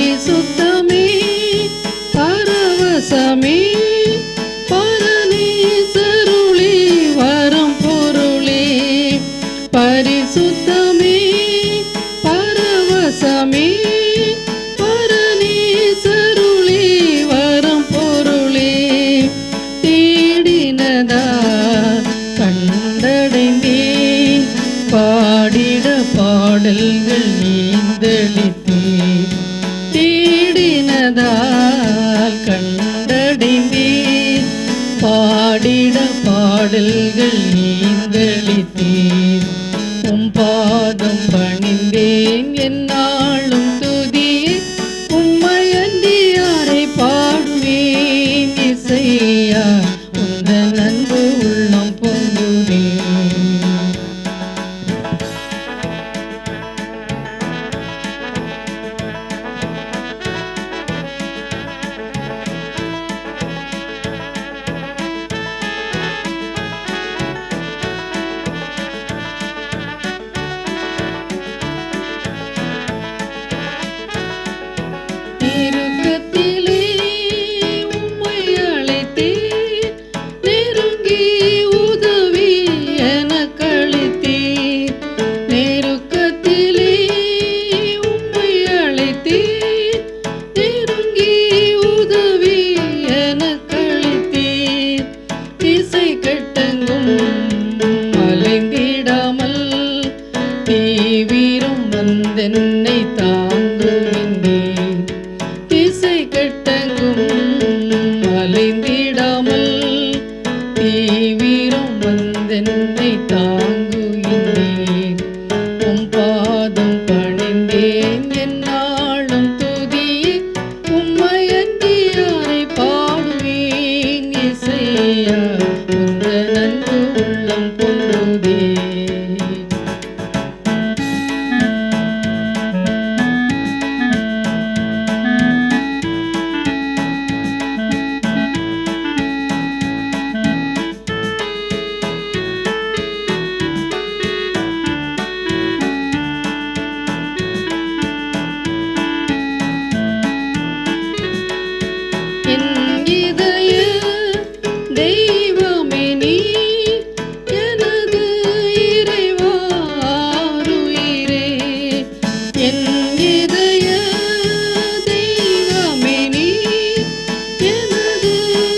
பரிசுத்தமே பரவசமே பரநீசருளே வரம் பொருளே பரிசுத்தமே பரவசமே பரநீசருளே வரம் பொருளே தேடினதா கண்டடைந்தேன் பாடிட பாடல்கள் நீந்தளித்தேன் தேடினதால் கண்டடைந்தேன் பாடிட பாடல்கள் நீந்தளித்தேன் உம் பாதம் பணிந்தேன் என்னாலும் துதியே உம்மையன்றி யாரை பாடுவேன் இசையா உந்தன் அன்பு உள்ளம் பொங்குதே நெருக்கத்திலே உம்மை அழைத்தேன் நெருங்கி உதவி எனக்களித்தீர் நெருக்கத்திலே உம்மை அழைத்தேன் நெருங்கி உதவி எனக்களித்தீர் திசை கெட்டங்கும் அலைந்திடாமல் தீவிரம் வந்தென்னை தாங்குகின்றேன் திசை கெட்டங்கும் அலைந்திடாமல் தீவிரம் வந்தென்னை தாங்குகின்றேன் உம் பாதம் பணிந்தேன் என்னாலும் துதியே உம்மையன்றி யாரை பாடுவேன் இசையா உந்த நன்பு உள்ளம் பொங்குதே என் இதய தெய்வமே நீ எனது இறைவாருயிரே என் இதய தெய்வமே நீ எனது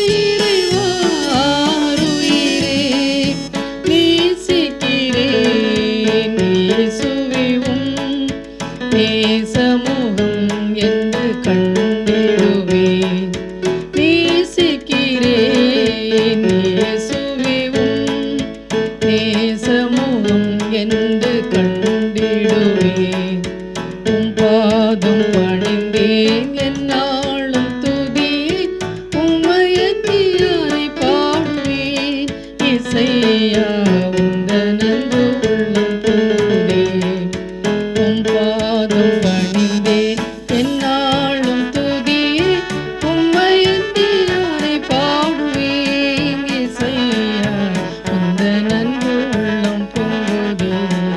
இறைவாருயிரே நேசிக்கிறேன் இயேசுவே உம் நேசமுகம் என்று கண்டிடுவேன் நேசிக்கிறேன் இயேசுவே உம் நேசமுகம் என்று கண்டிடுவேன் உம் பாதம் பணிந்தேன் என்னாலும் துதியே உம்மையன்றி யாரை பாடுவேன் இசையா உந்த நன்பு உள்ளம் பொங்குதே உம் பாதம் பணிந்தேன் என்னாலும் துதியே உம்மையன்றி யாரை பாடுவேன் இசையா உந்த நன்பு உள்ளம் பொங்குதே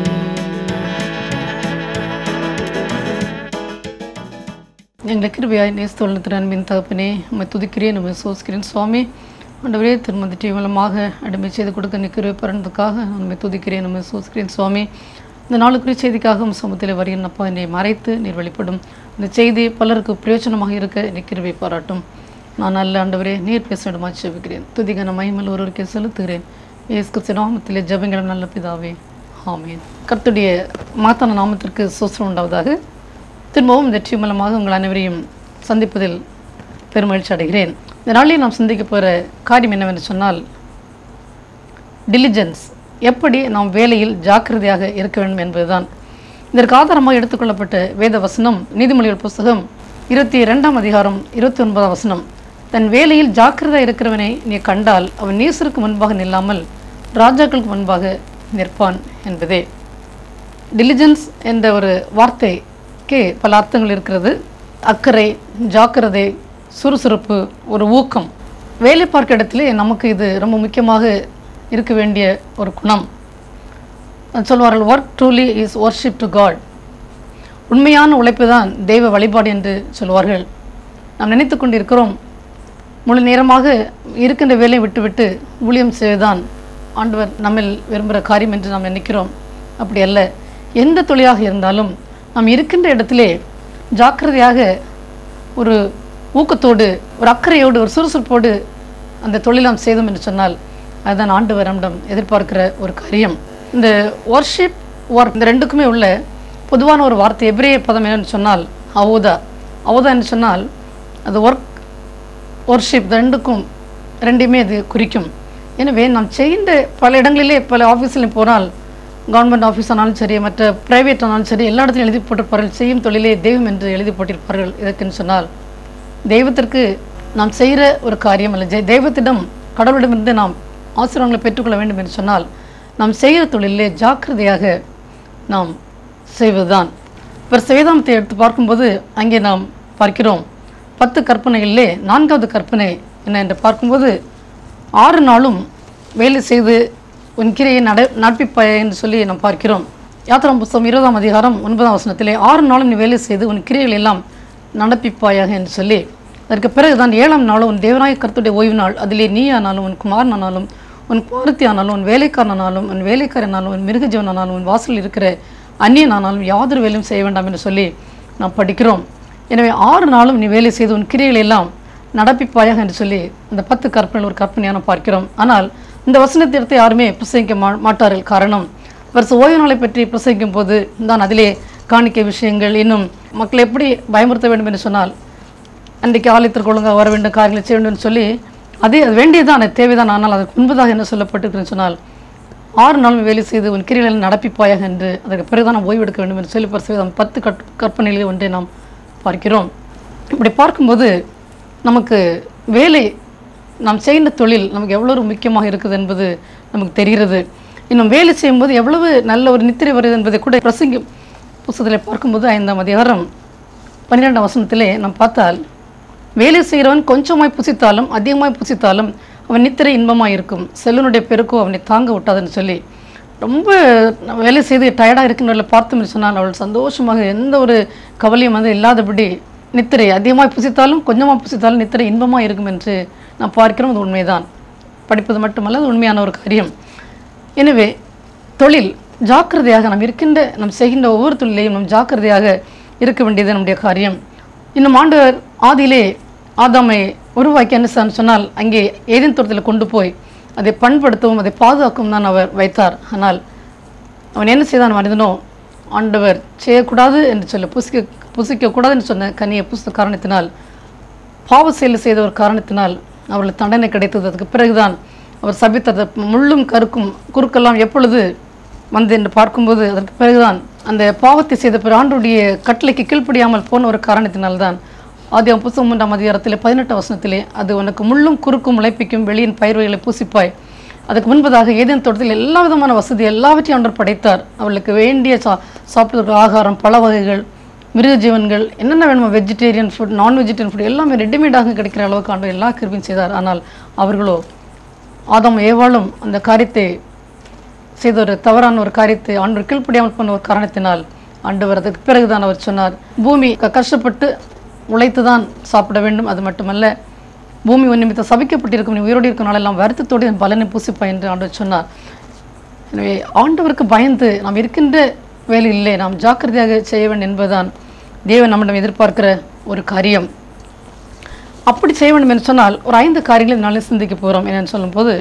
எங்களை கிருபையாய் நேசத்தோழ திரு அன்பின் தகப்பனே உம்மை துதிக்கிறேன் உம்மை சோசிக்கிறேன் சுவாமி ஆண்டவரே திருமதி டி மூலமாக அடிமை செய்து கொடுக்க நிற்கிற பிறந்ததுக்காக நான் உண்மை துதிக்கிறேன் உண்மை சோசிக்கிறேன் சுவாமி இந்த நாளுக்குரிய செய்திக்காக உம் சமூகத்தில் வருகிறேன் அப்பா என்னை மறைத்து நீர் வெளிப்படும் இந்த செய்தி பலருக்கு பிரயோஜனமாக இருக்க என்னை கிருபை பாராட்டும் நான் நல்ல ஆண்டவரே நீர் பேச வேண்டுமா செபிக்கிறேன் துதிகன மகிமல் ஒருவருக்கே செலுத்துகிறேன் இயேசு கிறிஸ்து நாமத்திலே ஜெபங்களும் நல்ல பிதாவே ஆமேன் கர்த்துடைய மாத்தான நாமத்திற்கு சோசனம் உண்டாவதாக திரும்பவும் இந்த வெற்றி மூலமாக உங்கள் அனைவரையும் சந்திப்பதில் பெருமகிழ்ச்சி அடைகிறேன் இந்த நாளில் நாம் சிந்திக்க போகிற காரியம் என்னவென்று சொன்னால் டிலிஜென்ஸ் எப்படி நாம் வேலையில் ஜாக்கிரதையாக இருக்க வேண்டும் என்பதுதான் இதற்கு ஆதாரமாக எடுத்துக்கொள்ளப்பட்ட வேத வசனம் நீதிமொழிகள் புஸ்தகம் இருபத்தி இரண்டாம் அதிகாரம் இருபத்தி ஒன்பதாம் வசனம் தன் வேலையில் ஜாக்கிரதை இருக்கிறவனை நீ கண்டால் அவன் நீசருக்கு முன்பாக நில்லாமல் ராஜாக்களுக்கு முன்பாக நிற்பான் என்பதே டிலிஜென்ஸ் என்ற ஒரு வார்த்தைக்கு பல அர்த்தங்கள் இருக்கிறது அக்கறை ஜாக்கிரதை சுறுசுறுப்பு ஒரு ஊக்கம் வேலை பார்க்க இடத்துல நமக்கு இது ரொம்ப முக்கியமாக இருக்க வேண்டிய ஒரு குணம் சொல்வார்கள் work truly is worship to God உண்மையான உழைப்பு தான் தெய்வ வழிபாடு என்று சொல்வார்கள் நாம் நினைத்து கொண்டிருக்கிறோம் முழு நேரமாக இருக்கின்ற வேலையை விட்டுவிட்டு ஊழியம் செய்வதுதான் ஆண்டவர் நம்மில் விரும்புகிற காரியம் என்று நாம் நினைக்கிறோம் அப்படி அல்ல எந்த தொழிலாக இருந்தாலும் நாம் இருக்கின்ற இடத்திலே ஜாக்கிரதையாக ஒரு ஊக்கத்தோடு ஒரு அக்கறையோடு ஒரு சுறுசுறுப்போடு அந்த தொழில் நாம் செய்தோம் என்று சொன்னால் அதுதான் ஆண்டவர் நம்மிடம் எதிர்பார்க்கிற ஒரு காரியம் இந்த ஒர்ஷிப் ஒர்க் இந்த ரெண்டுக்குமே உள்ள பொதுவான ஒரு வார்த்தை எபிரேய பதம் என்னன்னு சொன்னால் அவோதா அவோதா என்று சொன்னால் அது ஒர்க் ஒர்ஷிப் ரெண்டுக்கும் ரெண்டையுமே அது குறிக்கும் எனவே நாம் செய்கின்ற பல இடங்களிலே பல ஆஃபீஸில் போனால் கவர்மெண்ட் ஆஃபீஸ் ஆனாலும் சரி மற்ற பிரைவேட் ஆனாலும் சரி எல்லா இடத்துலையும் எழுதி போட்டிருப்பார்கள் செய்யும் தொழிலே தெய்வம் என்று எழுதி போட்டிருப்பார்கள் இதற்குன்னு சொன்னால் தெய்வத்திற்கு நாம் செய்கிற ஒரு காரியம் அல்ல ஜெ- தெய்வத்திடம் கடவுளிடமிருந்து நாம் ஆசீர்வாதங்களை பெற்றுக்கொள்ள வேண்டும் என்று சொன்னால் நாம் செய்கிற தொழிலே ஜாக்கிரதையாக நாம் செய்வதுதான் இப்போ வேதாந்தத்தை எடுத்து பார்க்கும்போது அங்கே நாம் பார்க்கிறோம் பத்து கற்பனைகளிலே நான்காவது கற்பனை என்ன என்று பார்க்கும்போது ஆறு நாளும் வேலை செய்து உன் கிரையை நட நடப்பிப்பாய் என்று சொல்லி நாம் பார்க்கிறோம் யாத்திரா புஸ்தகம் இருபதாம் அதிகாரம் ஒன்பதாம் வசனத்திலே ஆறு நாளும் நீ வேலை செய்து உன் கிரைகள் எல்லாம் நடப்பிப்பாயாக என்று சொல்லி அதற்கு பிறகுதான் ஏழாம் நாளும் உன் தேவனாய கருத்துடைய ஓய்வு நாள் அதிலே நீ ஆனாலும் உன் குமாரன் ஆனாலும் உன் குமாரத்தி ஆனாலும் உன் வேலைக்காரனானாலும் உன் வேலைக்காரனாலும் உன் மிருகஜீவனானாலும் உன் வாசலில் இருக்கிற அந்நியனானாலும் யாதொரு வேலையும் செய்ய வேண்டாம் என்று சொல்லி நாம் படிக்கிறோம் எனவே ஆறு நாளும் நீ வேலை செய்து உன் கிரியைகளை எல்லாம் நடப்பிப்பாயாக என்று சொல்லி இந்த பத்து கற்பனையில் ஒரு கற்பனையான பார்க்கிறோம் ஆனால் இந்த வசனத்தை எடுத்து யாருமே பிரசங்கிக்க மா மாட்டார்கள் காரணம் வருஷ ஓய்வு நாளை பற்றி பிரசங்கிக்கும் போது தான் அதிலே காணிக்கை விஷயங்கள் இன்னும் மக்களை எப்படி பயமுறுத்த வேண்டும் என்று சொன்னால் அன்றைக்கு ஆலயத்திற்கு ஒழுங்காக வர வேண்டும் காரியங்களை செய்ய வேண்டும் என்று சொல்லி அதே அது வேண்டியதுதான் அது தேவைதான் ஆனால் அதற்கு முன்பதாக என்ன சொல்லப்பட்டிருக்குன்னு சொன்னால் ஆறு நாள் வேலை செய்து உன் கிரிகளில் நடப்பிப்பாயாக என்று அதற்கு பிறகுதான் நாம் ஓய்வு எடுக்க வேண்டும் என்று சொல்லி பரிசுவேதம் பத்து கற் கற்பனைகளில் ஒன்றை நாம் பார்க்கிறோம் இப்படி பார்க்கும்போது நமக்கு வேலை நாம் செய்கின்ற தொழில் நமக்கு எவ்வளவு முக்கியமாக இருக்குது என்பது நமக்கு தெரிகிறது இன்னும் வேலை செய்யும்போது எவ்வளவு நல்ல ஒரு நித்திரை வருது என்பதை கூட பிரசங்கி புஸ்தகத்தில் பார்க்கும்போது ஐந்தாம் அதிகாரம் பன்னிரெண்டாம் வசனத்திலே நாம் பார்த்தால் வேலை செய்கிறவன் கொஞ்சமாய் புசித்தாலும் அதிகமாய் புசித்தாலும் அவன் நித்திரை இன்பமாக இருக்கும் செல்வனுடைய பெருக்கோ அவனை தாங்க விட்டாதுன்னு சொல்லி ரொம்ப வேலை செய்து டயர்டாக இருக்கின்றவர்களை பார்த்தோம் என்று சொன்னால் அவள் சந்தோஷமாக எந்த ஒரு கவலையும் வந்து இல்லாதபடி நித்திரை அதிகமாக புசித்தாலும் கொஞ்சமாக புசித்தாலும் நித்திரை இன்பமாக இருக்கும் என்று நாம் பார்க்கிறோம் அது உண்மைதான் படிப்பது மட்டுமல்ல அது உண்மையான ஒரு காரியம் எனவே தொழில் ஜாக்கிரதையாக நாம் இருக்கின்ற நாம் செய்கின்ற ஒவ்வொரு தொழிலையும் நாம் ஜாக்கிரதையாக இருக்க வேண்டியது நம்முடைய காரியம் இன்னும் ஆண்டவர் ஆதியிலே ஆதாமை உருவாக்கி என்ன செய்தார்னு சொன்னால் அங்கே ஏதேன் தோட்டத்தில் கொண்டு போய் அதை பண்படுத்தவும் அதை பாதுகாக்கவும் தான் அவர் வைத்தார் ஆனால் அவன் என்ன செய்தான் மனிதனோ ஆண்டவர் செய்யக்கூடாது என்று சொல்ல புசிக்க புசிக்கக்கூடாது என்று சொன்ன கனியை புசித்த காரணத்தினால் பாவ செயல் செய்த ஒரு காரணத்தினால் அவர்களுக்கு தண்டனை கிடைத்தது அதுக்கு பிறகுதான் அவர் சபித்தது முள்ளும் கருக்கும் குறுக்கெல்லாம் எப்பொழுது வந்து என்று பார்க்கும்போது அதற்கு பிறகுதான் அந்த பாவத்தை செய்த பிற ஆண்டுடைய கட்டளைக்கு கீழ்ப்படியாமல் போன ஒரு காரணத்தினால்தான் ஆதி புத்தகம் மூன்றாம் அதிகாரத்திலே பதினெட்டு வசனத்திலே அது உனக்கு முள்ளும் குறுக்கும் முளைப்பிக்கும் வெளியின் பயிர்வைகளை பூசிப்பாய் அதுக்கு முன்பதாக ஏதேன் தோட்டத்தில் எல்லா விதமான வசதி எல்லாவற்றையும் ஆண்டவர் படைத்தார் அவளுக்கு வேண்டிய சா சாப்பிட்ற ஆகாரம் பல வகைகள் மிருக ஜீவன்கள் என்னென்ன வேணுமோ vegetarian food non vegetarian food எல்லாமே ரெடிமேடாக கிடைக்கிற அளவுக்கு ஆண்டவர் எல்லா கிருபியும் செய்தார் ஆனால் அவர்களோ ஆதாம் ஏவாளும் அந்த காரியத்தை செய்த ஒரு தவறான ஒரு காரியத்தை ஆண்டவர் கீழ்ப்படியாமல் போன ஒரு காரணத்தினால் ஆண்டவர் அதுக்கு பிறகுதான் அவர் சொன்னார் பூமி க- கஷ்டப்பட்டு உழைத்து தான் சாப்பிட வேண்டும் அது மட்டுமல்ல பூமி உன் நிமித்தம் சபிக்கப்பட்டிருக்கும் நீ உயிரோடு இருக்கும் நாளெல்லாம் வருத்தத்தோடு என் பலனை பூசிப்பாய் என்று ஆண்டவர் சொன்னார் எனவே ஆண்டவருக்கு பயந்து நாம் இருக்கின்ற வேலையிலே நாம் ஜாக்கிரதையாக செய்ய வேண்டும் என்பதுதான் தேவன் நம்மிடம் எதிர்பார்க்கிற ஒரு காரியம் அப்படி செய்ய வேண்டும் என்று சொன்னால் ஒரு ஐந்து காரியங்களை நாளை சிந்திக்க போகிறோம் என்னன்னு சொல்லும்போது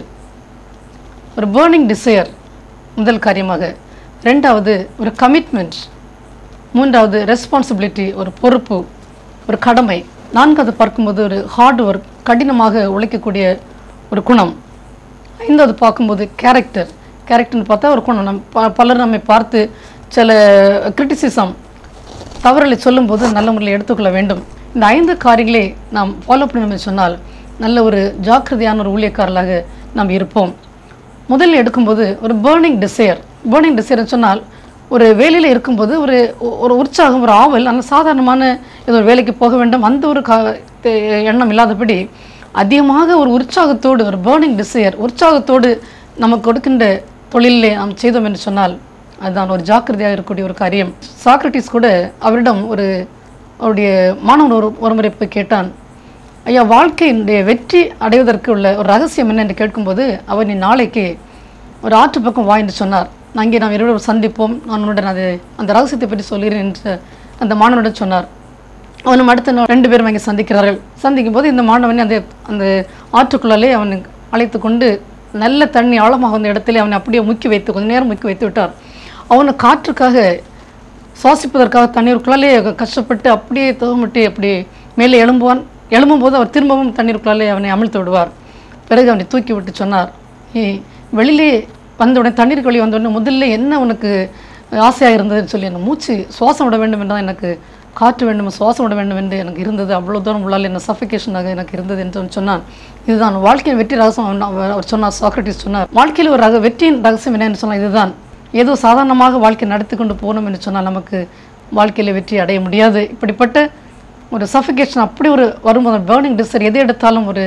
ஒரு பேர்னிங் டிசையர் முதல் காரியமாக ரெண்டாவது ஒரு கமிட்மெண்ட் மூன்றாவது ரெஸ்பான்சிபிலிட்டி ஒரு பொறுப்பு ஒரு கடமை நான்காவது பார்க்கும்போது ஒரு ஹார்ட் ஒர்க் கடினமாக உழைக்கக்கூடிய ஒரு குணம் ஐந்தாவது பார்க்கும்போது கேரக்டர் கேரக்டர்னு பார்த்தா ஒரு குணம் நம் ப- பலர் நம்மை பார்த்து சில கிரிட்டிசிசம் தவறுகளை சொல்லும்போது நல்ல முறையில் எடுத்துக்கொள்ள வேண்டும் இந்த ஐந்து காரியங்களை நாம் ஃபாலோ பண்ணணும் என்று சொன்னால் நல்ல ஒரு ஜாக்கிரதையான ஒரு ஊழியக்காரர்களாக நாம் இருப்போம் முதல்ல எடுக்கும்போது ஒரு பேர்னிங் டிசையர் பேர்னிங் டிசையர்னு சொன்னால் ஒரு வேலையில் இருக்கும்போது ஒரு ஒரு உற்சாகம் ஒரு ஆவல் ஆனால் சாதாரணமான ஏதோ ஒரு வேலைக்கு போக வேண்டும் அந்த ஒரு கா தே- எண்ணம் இல்லாதபடி அதிகமாக ஒரு உற்சாகத்தோடு ஒரு பேர்னிங் டிசையர் உற்சாகத்தோடு நமக்கு கொடுக்கின்ற தொழிலிலே நாம் செய்தோம் என்று சொன்னால் அதுதான் ஒரு ஜாக்கிரதையாக இருக்கக்கூடிய ஒரு காரியம் சாக்ரட்டிஸ் கூட அவரிடம் ஒரு அவருடைய மாணவன் ஒரு ஒரு முறை போய் கேட்டான் ஐயா வாழ்க்கையினுடைய வெற்றி அடைவதற்கு உள்ள ஒரு ரகசியம் என்ன என்று கேட்கும்போது அவர் நீ நாளைக்கு ஒரு ஆற்று பக்கம் வா என்று சொன்னார் நான் இங்கே நாம் இருவரும் சந்திப்போம் நான் உன்னுடன் அது அந்த ரகசியத்தை பற்றி சொல்கிறேன் என்று அந்த மாணவனிடம் சொன்னார் அவனும் அடுத்த நாள் ரெண்டு பேரும் அங்கே சந்திக்கிறார்கள் சந்திக்கும் போது இந்த மாணவனை அந்த அந்த ஆற்றுக்குள்ளாலே அவன் அழைத்து கொண்டு நல்ல தண்ணி ஆழமாக வந்த இடத்துல அவனை அப்படியே முக்கி வைத்து கொஞ்ச நேரம் முக்கி வைத்து விட்டார் அவனை காற்றுக்காக சுவாசிப்பதற்காக தண்ணீருக்குள்ளாலே கஷ்டப்பட்டு அப்படியே துவமிட்டு அப்படியே மேலே எழும்புவான் எழும்பும்போது அவர் திரும்பவும் தண்ணீருக்குள்ளாலே அவனை அமிழ்த்து விடுவார் பிறகு அவனை தூக்கி விட்டு சொன்னார் நீ வெளியிலே வந்த உடனே தண்ணீருக்கு வெளியே வந்த உடனே முதல்ல என்ன உனக்கு ஆசையாக இருந்ததுன்னு சொல்லி அந்த மூச்சு சுவாசம் விட வேண்டும் என்றால் எனக்கு காற்று வேண்டும் சுவாசம் விட வேண்டும் என்று எனக்கு இருந்தது அவ்வளோ தூரம் உள்ளால் என்ன சஃபிகேஷனாக எனக்கு இருந்தது என்று அவன் சொன்னான் இதுதான் வாழ்க்கையின் வெற்றி ரகசியம் அவன் அவர் அவர் சொன்னார் சாக்ரட்டிஸ் சொன்னார் வாழ்க்கையில் ஒரு ரக வெற்றியின் ரகசியம் என்னன்னு சொன்னால் இதுதான் ஏதோ சாதாரணமாக வாழ்க்கை நடத்தி கொண்டு போகணும் என்று சொன்னால் நமக்கு வாழ்க்கையில் வெற்றி அடைய முடியாது இப்படிப்பட்ட ஒரு சஃபிகேஷன் அப்படி ஒரு வரும்போது பேர்னிங் டிசர் எதை எடுத்தாலும் ஒரு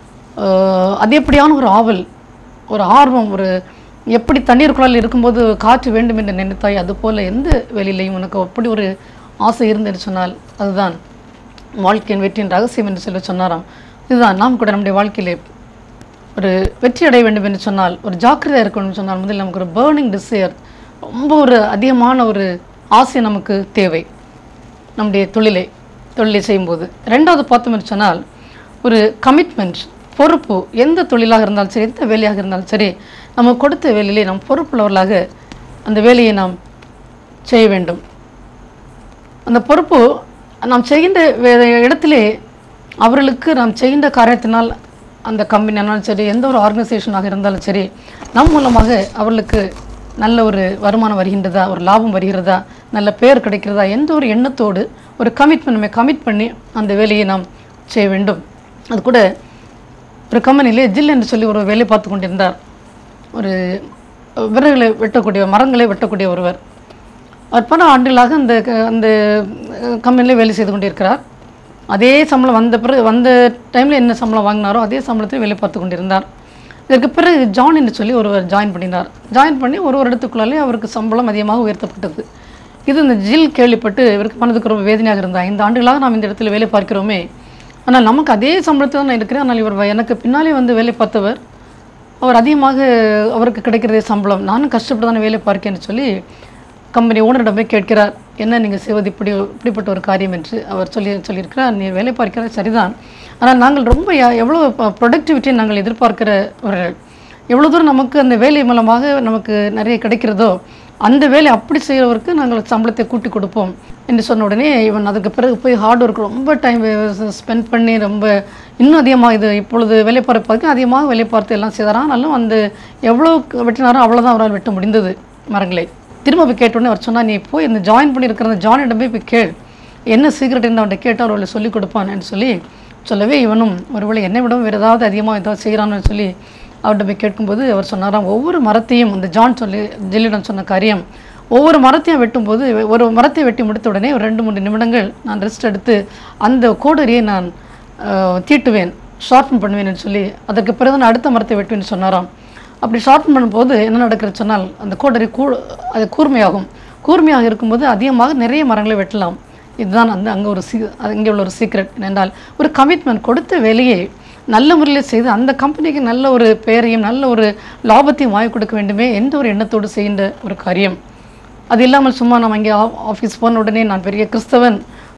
ஆஹ், அதிகப்படியான ஒரு ஆவல் ஒரு ஆர்வம் ஒரு எப்படி தண்ணீருக்குள்ளால் இருக்கும்போது காற்று வேண்டும் என்று நினைத்தாய் அதுபோல் எந்த வேலையிலையும் உனக்கு அப்படி ஒரு ஆசை இருந்தேன்னு சொன்னால் அதுதான் வாழ்க்கையின் வெற்றியின் ரகசியம் என்று சொல்லி சொன்னாராம் இதுதான் நாம் கூட நம்முடைய வாழ்க்கையிலே ஒரு வெற்றி அடைய வேண்டும் என்று சொன்னால் ஒரு ஜாக்கிரதையாக இருக்கணும்னு சொன்னால் முதல்ல நமக்கு ஒரு பேர்னிங் டிசையர் ரொம்ப ஒரு அதிகமான ஒரு ஆசை நமக்கு தேவை நம்முடைய தொழிலை தொழிலை செய்யும்போது ரெண்டாவது பார்த்தோம்னு சொன்னால் ஒரு கமிட்மெண்ட் பொறுப்பு எந்த தொழிலாக இருந்தாலும் சரி எந்த வேலையாக இருந்தாலும் சரி நம்ம கொடுத்த வேலையிலே நாம் பொறுப்புள்ளவர்களாக அந்த வேலையை நாம் செய்ய வேண்டும் அந்த பொறுப்பு நாம் செய்கின்ற வே- இடத்திலே அவர்களுக்கு நாம் செய்கின்ற காரியத்தினால் அந்த கம்பெனியானாலும் சரி எந்த ஒரு ஆர்கனைசேஷனாக இருந்தாலும் சரி நம் மூலமாக அவர்களுக்கு நல்ல ஒரு வருமானம் வருகின்றதா ஒரு லாபம் வருகிறதா நல்ல பெயர் கிடைக்கிறதா என்ற ஒரு எண்ணத்தோடு ஒரு கமிட்மெண்ட் நம்ம கமிட் பண்ணி அந்த வேலையை நாம் செய்ய வேண்டும் அது கூட ஒரு கம்பெனிலே ஜில் என்று சொல்லி ஒரு வேலை பார்த்து கொண்டிருந்தார் ஒரு விறகுகளை வெட்டக்கூடிய மரங்களை வெட்டக்கூடிய ஒருவர் அவர் பல ஆண்டுகளாக அந்த க- அந்த கம்பெனியில் வேலை செய்து கொண்டிருக்கிறார் அதே சம்பளம் வந்த பிறகு வந்த டைமில் என்ன சம்பளம் வாங்கினாரோ அதே சம்பளத்தில் வேலை பார்த்து கொண்டிருந்தார் இதற்கு பிறகு ஜான் என்று சொல்லி ஒருவர் ஜாயின் பண்ணினார் ஜாயின் பண்ணி ஒரு வருடத்துக்குள்ளாலே அவருக்கு சம்பளம் அதிகமாக உயர்த்தப்பட்டது இது இந்த ஜில் கேள்விப்பட்டு இவருக்கு மனதுக்கு ரொம்ப வேதனையாக இருந்தார் ஐந்து ஆண்டுகளாக நாம் இந்த இடத்துல வேலை பார்க்கிறோமே ஆனால் நமக்கு அதே சம்பளத்தில் தான் நான் இருக்கிறேன் ஆனால் இவர் வ- எனக்கு பின்னாலே வந்து வேலை பார்த்தவர் அவர் அதிகமாக அவருக்கு கிடைக்கிறதே சம்பளம் நானும் கஷ்டப்பட்டு தானே வேலை பார்க்கேன்னு சொல்லி கம்பெனி ஓனரிடம் போய் கேட்கிறார் என்ன நீங்கள் செய்வது இப்படி இப்படிப்பட்ட ஒரு காரியம் என்று அவர் சொல்லி சொல்லியிருக்கிறார் நீ வேலை பார்க்கிறார் சரிதான் ஆனால் நாங்கள் ரொம்ப ய- எவ்வளோ ப்ரொடக்டிவிட்டியை நாங்கள் எதிர்பார்க்கிறவர்கள் எவ்வளோ தூரம் நமக்கு அந்த வேலை மூலமாக நமக்கு நிறைய கிடைக்கிறதோ அந்த வேலை அப்படி செய்கிறவருக்கு நாங்கள் சம்பளத்தை கூட்டி கொடுப்போம் என்று சொன்ன உடனே இவன் அதுக்கு பிறகு போய் ஹார்ட் ஒர்க் ரொம்ப டைம் ஸ்பெண்ட் பண்ணி ரொம்ப இன்னும் அதிகமாக இது இப்பொழுது வேலை பார்ப்பதற்கு அதிகமாக வேலை பார்த்து எல்லாம் செய்தார் ஆனாலும் அந்த எவ்வளோ வெட்டினாரோ அவ்வளோதான் அவரால் வெட்ட முடிந்தது மரங்களை திரும்ப போய் கேட்ட உடனே அவர் சொன்னார் நீ போய் இந்த ஜாயின் பண்ணியிருக்கிற அந்த ஜானிடம் போய் போய் கேள் என்ன சீக்கிரட் என்று அவன்கிட்ட கேட்டு அவர்களை சொல்லிக் கொடுப்பான் என்று சொல்லி சொல்லவே இவனும் ஒருவேளை என்னை விடவும் வேறு ஏதாவது அதிகமாக ஏதாவது செய்கிறான்னு சொல்லி அவர்கிட்ட போய் கேட்கும்போது அவர் சொன்னாராம் ஒவ்வொரு மரத்தையும் அந்த ஜான் சொல்லி ஜெல்லிடம் சொன்ன காரியம் ஒவ்வொரு மரத்தையும் வெட்டும்போது ஒரு மரத்தை வெட்டி முடித்த உடனே ஒரு ரெண்டு மூணு நிமிடங்கள் நான் ரெஸ்ட் எடுத்து அந்த கோடரியை நான் அஹ், தீட்டுவேன் ஷார்ப்பன் பண்ணுவேன்னு சொல்லி அதற்கு பிறகு நான் அடுத்த மரத்தை வெட்டுவேன்னு சொன்னாராம் அப்படி ஷார்ப்பன் பண்ணும்போது என்ன நடக்கிறது சொன்னால் அந்த கோடரி கூ அது கூர்மையாகும் கூர்மையாக இருக்கும்போது அதிகமாக நிறைய மரங்களை வெட்டலாம் இதுதான் அந்த அங்கே ஒரு சீ அது இங்கே உள்ள ஒரு சீக்ரெட் என்னென்றால் ஒரு கமிட்மெண்ட் கொடுத்த வேலையை நல்ல முறையில் செய்து அந்த கம்பெனிக்கு நல்ல ஒரு பெயரையும் நல்ல ஒரு லாபத்தையும் வாங்கி கொடுக்க வேண்டுமே என்ற ஒரு எண்ணத்தோடு செய்கின்ற ஒரு காரியம் அது இல்லாமல் சும்மா நம்ம இங்கே ஆஃபீஸ் போன உடனே நான் பெரிய கிறிஸ்தவன்